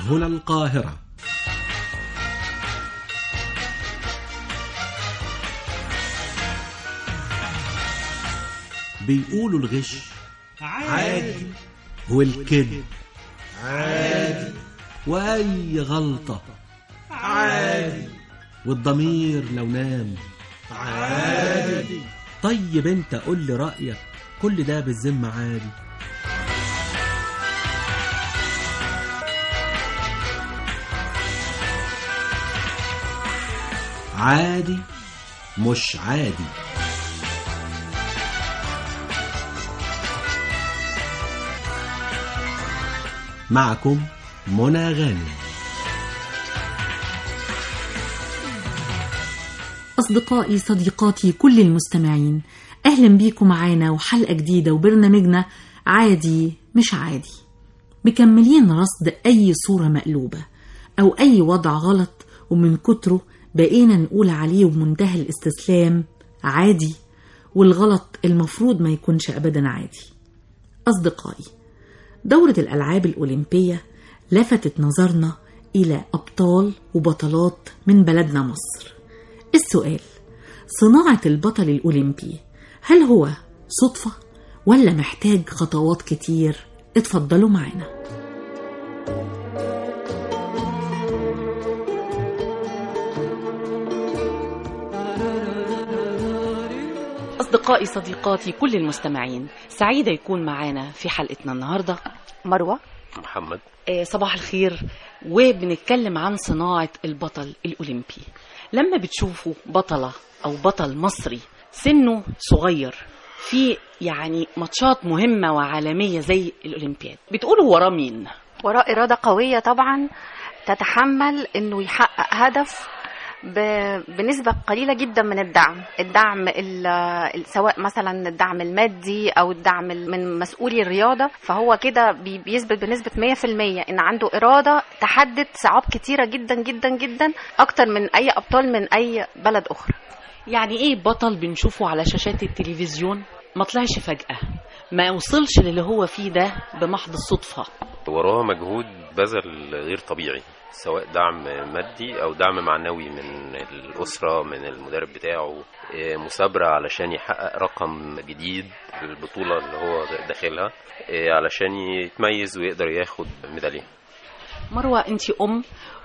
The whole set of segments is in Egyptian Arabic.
هنا القاهرة بيقولوا الغش عادي والكذب عادي وأي غلطة عادي والضمير لو نام عادي طيب انت قول لي رأيك كل ده بالذمة عادي عادي مش عادي معكم منى غانم أصدقائي صديقاتي كل المستمعين أهلا بيكم معانا وحلقة جديدة وبرنامجنا عادي مش عادي مكملين رصد أي صورة مقلوبة أو أي وضع غلط ومن كتره بقينا نقول عليه بمنتهى الاستسلام عادي والغلط المفروض ما يكونش أبدا عادي أصدقائي دورة الألعاب الأولمبية لفتت نظرنا إلى أبطال وبطلات من بلدنا مصر السؤال صناعة البطل الأولمبي هل هو صدفة ولا محتاج خطوات كتير؟ اتفضلوا معانا أصدقائي صديقاتي كل المستمعين سعيدة يكون معانا في حلقتنا النهاردة مروة محمد آه، صباح الخير وبنتكلم عن صناعة البطل الأولمبي لما بتشوفوا بطلة أو بطل مصري سنه صغير في يعني ماتشات مهمة وعالمية زي الأولمبياد بتقولوا وراه مين؟ وراء إرادة قوية طبعا تتحمل إنه يحقق هدف ب- بنسبة قليلة جدا من الدعم الدعم ال- ال- سواء مثلا الدعم المادي أو الدعم ال- من مسؤولي الرياضة فهو كده بي- بيثبت بنسبة 100% إن عنده إرادة تحدد صعاب كتيرة جدا جدا جدا أكتر من أي أبطال من أي بلد أخرى يعني إيه بطل بنشوفه على شاشات التلفزيون ما طلعش فجأة ما وصلش للي هو فيه ده بمحض الصدفة وراه مجهود بذل غير طبيعي سواء دعم مادي او دعم معنوي من الاسره من المدرب بتاعه إيه، مثابره علشان يحقق رقم جديد في البطوله اللي هو داخلها إيه، علشان يتميز ويقدر ياخد ميداليه مروة انت ام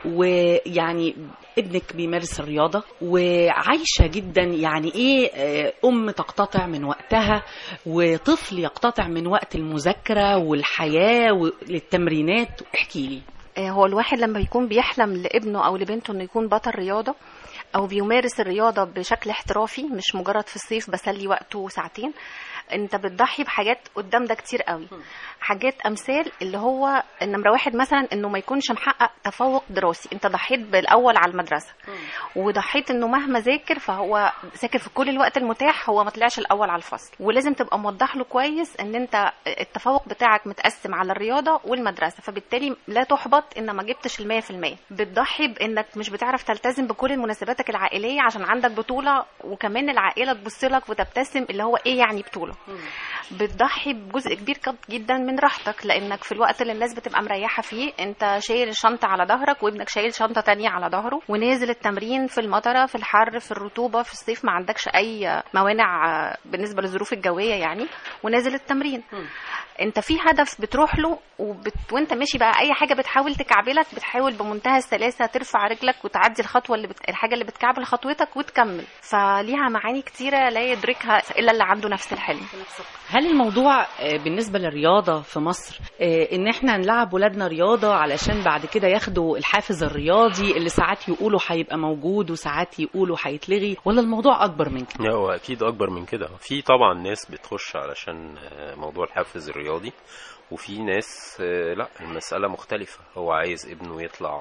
ويعني ابنك بيمارس الرياضة وعايشة جدا يعني ايه آه، ام تقتطع من وقتها وطفل يقتطع من وقت المذاكرة والحياة وللتمرينات احكي لي آه، هو الواحد لما بيكون بيحلم لابنه او لبنته انه يكون بطل رياضه او بيمارس الرياضه بشكل احترافي مش مجرد في الصيف بسلي وقته ساعتين انت بتضحي بحاجات قدام ده كتير قوي حاجات امثال اللي هو نمره واحد مثلا انه ما يكونش محقق تفوق دراسي انت ضحيت بالاول على المدرسه وضحيت انه مهما ذاكر فهو ذاكر في كل الوقت المتاح هو ما طلعش الاول على الفصل ولازم تبقى موضح له كويس ان انت التفوق بتاعك متقسم على الرياضه والمدرسه فبالتالي لا تحبط ان ما جبتش المية في المية بتضحي بانك مش بتعرف تلتزم بكل مناسباتك العائليه عشان عندك بطوله وكمان العائله تبص لك وتبتسم اللي هو ايه يعني بطوله بتضحي بجزء كبير قد- جدا من راحتك لانك في الوقت اللي الناس بتبقى مريحه فيه انت شايل الشنطه على ظهرك وابنك شايل شنطه تانية على ظهره ونازل التمرين في المطره في الحر في الرطوبه في الصيف ما عندكش اي موانع آه، بالنسبه للظروف الجويه يعني ونازل التمرين انت في هدف بتروح له وبت... وانت ماشي بقى اي حاجه بتحاول تكعبلك بتحاول بمنتهى السلاسه ترفع رجلك وتعدي الخطوه اللي بت... الحاجه اللي بتكعبل خطوتك وتكمل فليها معاني كتيره لا يدركها الا اللي عنده نفس الحلم هل الموضوع آه، بالنسبة للرياضة في مصر آه، ان احنا نلعب ولادنا رياضة علشان بعد كده ياخدوا الحافز الرياضي اللي ساعات يقولوا هيبقى موجود وساعات يقولوا هيتلغي ولا الموضوع اكبر من كده لا هو اكيد اكبر من كده في طبعا ناس بتخش علشان آه، موضوع الحافز الرياضي وفي ناس آه، لا المسألة مختلفة هو عايز ابنه يطلع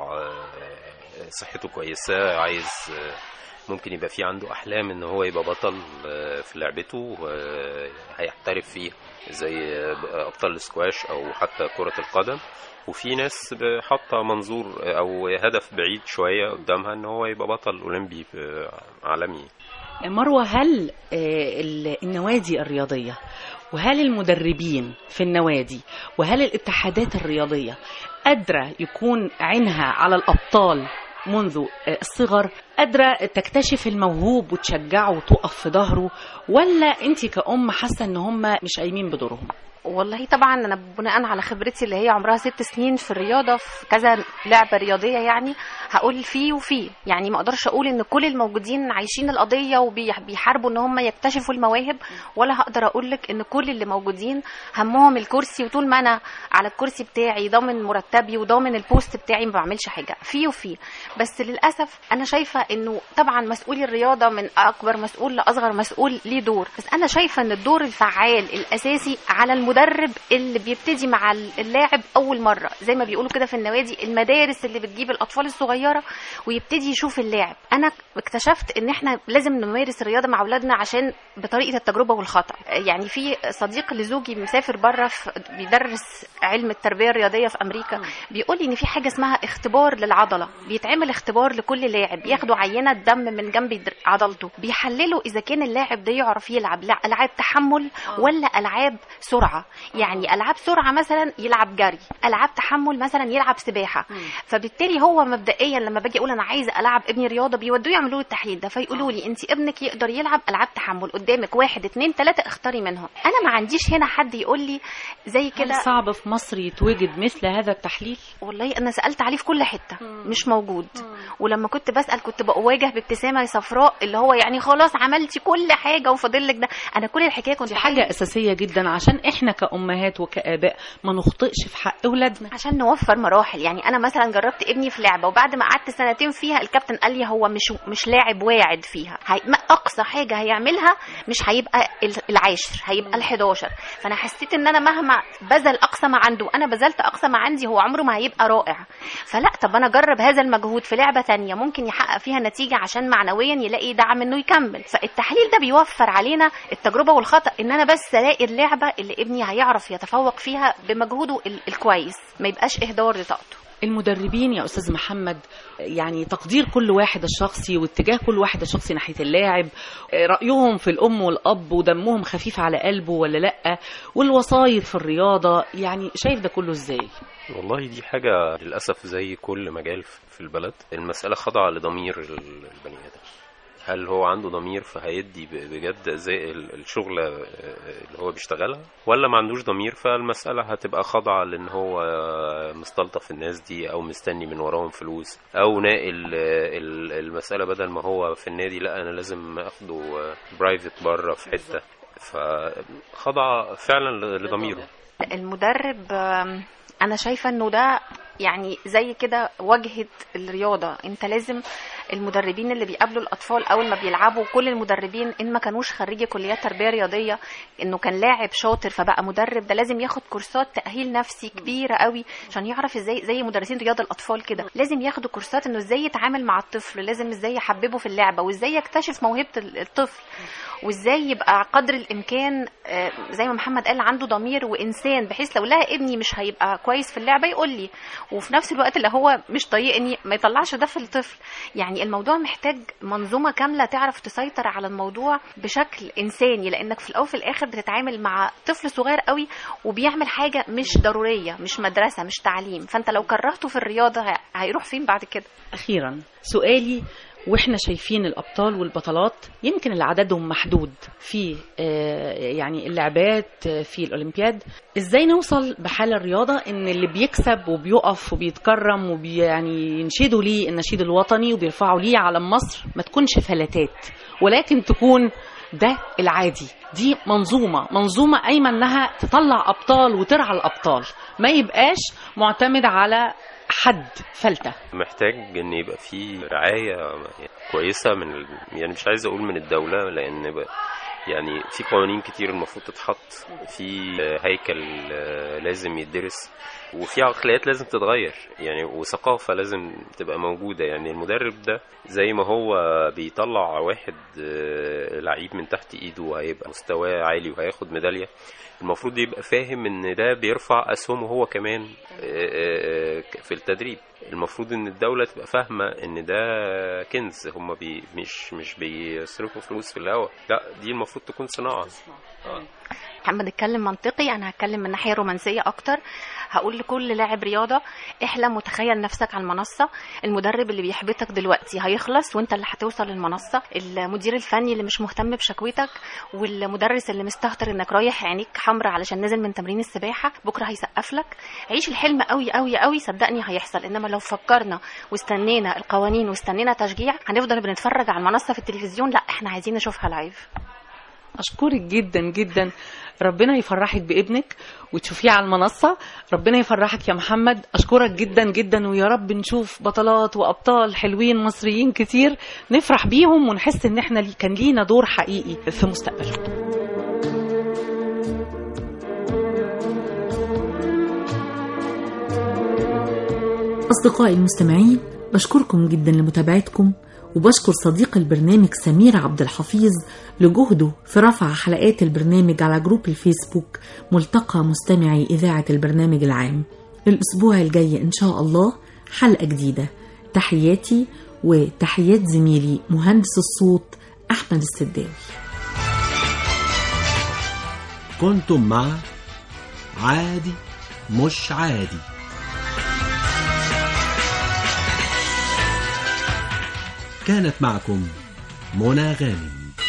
آه، صحته كويسة عايز آه، ممكن يبقى في عنده أحلام إن هو يبقى بطل آه، في لعبته آه، هيحترف فيه زي آه، أبطال السكواش أو حتى كرة القدم وفي ناس حاطة منظور أو هدف بعيد شوية قدامها إن هو يبقى بطل أولمبي آه، عالمي مروة هل آه، ال- النوادي الرياضية وهل المدربين في النوادي وهل الاتحادات الرياضية قادرة يكون عينها على الأبطال منذ آه، الصغر قادرة تكتشف الموهوب وتشجعه وتقف في ظهره ولا انت كأم حاسة ان هم مش قايمين بدورهم والله طبعا انا بناء على خبرتي اللي هي عمرها ست سنين في الرياضه في كذا لعبه رياضيه يعني هقول فيه وفيه يعني ما اقدرش اقول ان كل الموجودين عايشين القضيه وبيحاربوا ان هم يكتشفوا المواهب ولا هقدر اقول لك ان كل اللي موجودين همهم الكرسي وطول ما انا على الكرسي بتاعي ضامن مرتبي وضامن البوست بتاعي ما بعملش حاجه فيه وفيه بس للاسف انا شايفه انه طبعا مسؤولي الرياضه من اكبر مسؤول لاصغر مسؤول ليه دور بس انا شايفه ان الدور الفعال الاساسي على المدرب اللي بيبتدي مع اللاعب اول مره زي ما بيقولوا كده في النوادي المدارس اللي بتجيب الاطفال الصغيره ويبتدي يشوف اللاعب انا اكتشفت ان احنا لازم نمارس الرياضه مع اولادنا عشان بطريقه التجربه والخطا يعني في صديق لزوجي مسافر بره في- بيدرس علم التربيه الرياضيه في امريكا بيقول لي ان في حاجه اسمها اختبار للعضله بيتعمل اختبار لكل لاعب ياخدوا عينه دم من جنب يدر- عضلته بيحللوا اذا كان اللاعب ده يعرف يلعب لا- العاب تحمل ولا العاب سرعه يعني العاب سرعه مثلا يلعب جري العاب تحمل مثلا يلعب سباحه فبالتالي هو مبدئيا لما باجي اقول انا عايزه العب ابني رياضه بيودوه يعملوا له التحليل ده فيقولوا لي انت ابنك يقدر يلعب العاب تحمل قدامك واحد اتنين تلاته اختاري منهم انا ما عنديش هنا حد يقول لي زي هل كده صعب في مصر يتوجد مثل هذا التحليل والله انا سالت عليه في كل حته مش موجود ولما كنت بسال كنت بواجه بابتسامه صفراء اللي هو يعني خلاص عملتي كل حاجه وفاضل لك ده انا كل الحكايه كنت دي حاجة أساسية جدا عشان إحنا كأمهات وكآباء ما نخطئش في حق أولادنا عشان نوفر مراحل يعني انا مثلا جربت ابني في لعبه وبعد ما قعدت سنتين فيها الكابتن قال لي هو مش مش لاعب واعد فيها هي ما اقصى حاجه هيعملها مش هيبقى ال- العاشر هيبقى ال11 فانا حسيت ان انا مهما بذل اقصى ما عنده انا بذلت اقصى ما عندي هو عمره ما هيبقى رائع فلا طب انا اجرب هذا المجهود في لعبه تانية ممكن يحقق فيها نتيجه عشان معنويا يلاقي دعم انه يكمل فالتحليل ده بيوفر علينا التجربه والخطا ان انا بس الاقي اللعبه اللي ابني هيعرف يتفوق فيها بمجهوده ال- الكويس ما يبقاش اهدار لطاقته المدربين يا أستاذ محمد يعني تقدير كل واحد الشخصي واتجاه كل واحد الشخصي ناحية اللاعب رأيهم في الأم والأب ودمهم خفيف على قلبه ولا لأ والوسايط في الرياضة يعني شايف ده كله إزاي والله دي حاجة للأسف زي كل مجال في البلد المسألة خاضعة لضمير ال- البني آدم هل هو عنده ضمير فهيدي ب- بجد زي ال- الشغلة آه، اللي هو بيشتغلها ولا ما عندوش ضمير فالمسألة هتبقى خاضعة لأن هو آه، مستلطف الناس دي أو مستني من وراهم فلوس أو ناقل آه، ال- المسألة بدل ما هو في النادي لا أنا لازم أخده برايفت بره في حتة فخضع فعلا ل- لضميره المدرب آم، انا شايفه انه ده يعني زي كده واجهه الرياضه انت لازم المدربين اللي بيقابلوا الاطفال اول ما بيلعبوا كل المدربين ان ما كانوش خريجي كليات تربيه رياضيه انه كان لاعب شاطر فبقى مدرب ده لازم ياخد كورسات تاهيل نفسي كبيره قوي عشان يعرف ازاي زي مدرسين رياضه الاطفال كده لازم ياخدوا كورسات انه ازاي يتعامل مع الطفل لازم ازاي يحببه في اللعبه وازاي يكتشف موهبه الطفل وازاي يبقى قدر الامكان آه، زي ما محمد قال عنده ضمير وانسان بحيث لو لقى ابني مش هيبقى كويس في اللعبه يقول لي وفي نفس الوقت اللي هو مش طايقني ما يطلعش ده في الطفل يعني الموضوع محتاج منظومه كامله تعرف تسيطر على الموضوع بشكل انساني لانك في الاول وفي الاخر بتتعامل مع طفل صغير قوي وبيعمل حاجه مش ضروريه مش مدرسه مش تعليم فانت لو كرهته في الرياضه ه- هيروح فين بعد كده أخيرا سؤالي واحنا شايفين الابطال والبطلات يمكن اللي عددهم محدود في آه، يعني اللعبات آه، في الاولمبياد ازاي نوصل بحال الرياضه ان اللي بيكسب وبيقف وبيتكرم ويعني ينشدوا ليه النشيد الوطني وبيرفعوا ليه علم مصر ما تكونش فلاتات ولكن تكون ده العادي دي منظومة منظومة قايمة انها تطلع ابطال وترعى الابطال ما يبقاش معتمد على حد فلتة محتاج ان يبقى في رعايه كويسه من ال... يعني مش عايز اقول من الدوله لان ب... يعني في قوانين كتير المفروض تتحط في هيكل آه، لازم يدرس وفي عقليات لازم تتغير يعني وثقافة لازم تبقى موجودة يعني المدرب ده زي ما هو بيطلع واحد آه، لعيب من تحت ايده وهيبقى مستواه عالي وهياخد ميدالية المفروض يبقى فاهم ان ده بيرفع اسهمه هو كمان آه، آه، في التدريب المفروض ان الدولة تبقى فاهمة ان ده كنز هم بي مش مش بيصرفوا فلوس في الهوا لا دي المفروض تكون صناعة احنا بنتكلم منطقي انا هتكلم من ناحيه رومانسيه اكتر هقول لكل لاعب رياضه احلم وتخيل نفسك على المنصه المدرب اللي بيحبطك دلوقتي هيخلص وانت اللي هتوصل للمنصه المدير الفني اللي مش مهتم بشكوتك والمدرس اللي مستهتر انك رايح عينيك حمراء علشان نازل من تمرين السباحه بكره هيسقف لك عيش الحلم قوي قوي قوي صدقني هيحصل انما لو فكرنا واستنينا القوانين واستنينا تشجيع هنفضل بنتفرج على المنصه في التلفزيون لا احنا عايزين نشوفها لايف أشكرك جدا جدا ربنا يفرحك بابنك وتشوفيه على المنصة ربنا يفرحك يا محمد أشكرك جدا جدا ويا رب نشوف بطلات وأبطال حلوين مصريين كتير نفرح بيهم ونحس إن احنا لي- كان لينا دور حقيقي في مستقبلهم أصدقائي المستمعين بشكركم جدا لمتابعتكم وبشكر صديق البرنامج سمير عبد الحفيظ لجهده في رفع حلقات البرنامج على جروب الفيسبوك ملتقى مستمعي إذاعة البرنامج العام الأسبوع الجاي إن شاء الله حلقة جديدة تحياتي وتحيات زميلي مهندس الصوت أحمد السداوي كنتم مع عادي مش عادي كانت معكم منى غانم